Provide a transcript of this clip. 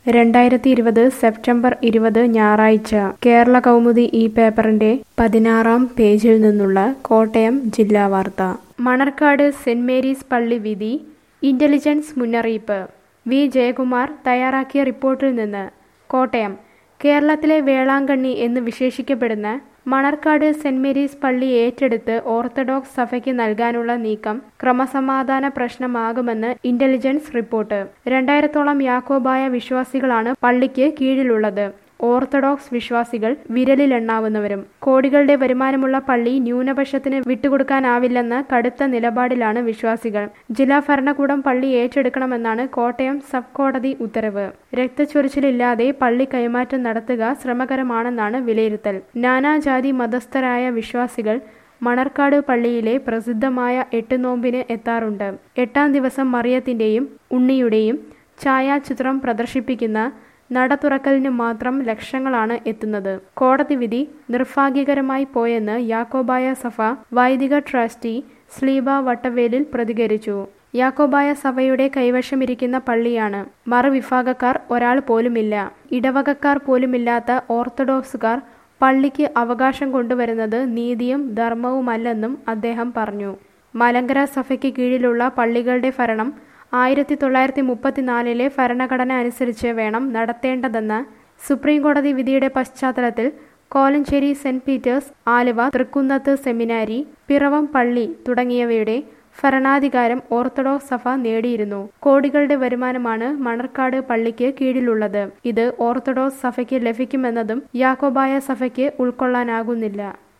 രണ്ടായിരത്തി ഇരുപത് സെപ്റ്റംബർ ഇരുപത് ഞായറാഴ്ച കേരള കൗമുദി ഈ പേപ്പറിന്റെ പതിനാറാം പേജിൽ നിന്നുള്ള കോട്ടയം ജില്ലാ വാർത്ത മണർക്കാട് സെന്റ് മേരീസ് പള്ളി വിധി ഇന്റലിജൻസ് മുന്നറിയിപ്പ് വി ജയകുമാർ തയ്യാറാക്കിയ റിപ്പോർട്ടിൽ നിന്ന് കോട്ടയം കേരളത്തിലെ വേളാങ്കണ്ണി എന്ന് വിശേഷിക്കപ്പെടുന്ന മണർക്കാട് സെന്റ് മേരീസ് പള്ളി ഏറ്റെടുത്ത് ഓർത്തഡോക്സ് സഭയ്ക്ക് നൽകാനുള്ള നീക്കം ക്രമസമാധാന പ്രശ്നമാകുമെന്ന് ഇന്റലിജൻസ് റിപ്പോർട്ട് രണ്ടായിരത്തോളം യാക്കോബായ വിശ്വാസികളാണ് പള്ളിക്ക് കീഴിലുള്ളത് ഓർത്തഡോക്സ് വിശ്വാസികൾ വിരലിലെണ്ണാവുന്നവരും കോടികളുടെ വരുമാനമുള്ള പള്ളി ന്യൂനപക്ഷത്തിന് വിട്ടുകൊടുക്കാനാവില്ലെന്ന കടുത്ത നിലപാടിലാണ് വിശ്വാസികൾ ജില്ലാ ഭരണകൂടം പള്ളി ഏറ്റെടുക്കണമെന്നാണ് കോട്ടയം സബ് കോടതി ഉത്തരവ് രക്തച്ചൊരിച്ചിലില്ലാതെ പള്ളി കൈമാറ്റം നടത്തുക ശ്രമകരമാണെന്നാണ് വിലയിരുത്തൽ നാനാജാതി മതസ്ഥരായ വിശ്വാസികൾ മണർക്കാട് പള്ളിയിലെ പ്രസിദ്ധമായ എട്ട് നോമ്പിന് എത്താറുണ്ട് എട്ടാം ദിവസം മറിയത്തിന്റെയും ഉണ്ണിയുടെയും ഛായാചിത്രം പ്രദർശിപ്പിക്കുന്ന നട തുറക്കലിന് മാത്രം ലക്ഷങ്ങളാണ് എത്തുന്നത് കോടതി വിധി നിർഭാഗ്യകരമായി പോയെന്ന് യാക്കോബായ സഭ വൈദിക ട്രസ്റ്റി സ്ലീബ വട്ടവേലിൽ പ്രതികരിച്ചു യാക്കോബായ സഭയുടെ കൈവശമിരിക്കുന്ന പള്ളിയാണ് മറുവിഭാഗക്കാർ ഒരാൾ പോലുമില്ല ഇടവകക്കാർ പോലുമില്ലാത്ത ഓർത്തഡോക്സുകാർ പള്ളിക്ക് അവകാശം കൊണ്ടുവരുന്നത് നീതിയും ധർമ്മവുമല്ലെന്നും അദ്ദേഹം പറഞ്ഞു മലങ്കര സഭയ്ക്ക് കീഴിലുള്ള പള്ളികളുടെ ഭരണം ആയിരത്തി തൊള്ളായിരത്തി മുപ്പത്തിനാലിലെ ഭരണഘടന അനുസരിച്ച് വേണം നടത്തേണ്ടതെന്ന സുപ്രീം കോടതി വിധിയുടെ പശ്ചാത്തലത്തിൽ Kolenchery saint Peter's Aluva Thrikkunnathu seminary Piravom പള്ളി തുടങ്ങിയവയുടെ ഭരണാധികാരം ഓർത്തഡോക്സ് സഭ നേടിയിരുന്നു കോടികളുടെ വരുമാനമാണ് മണർക്കാട് പള്ളിക്ക് കീഴിലുള്ളത് ഇത് ഓർത്തഡോക്സ് സഭയ്ക്ക് ലഭിക്കുമെന്നതും യാക്കോബായ സഭയ്ക്ക് ഉൾക്കൊള്ളാനാകുന്നില്ല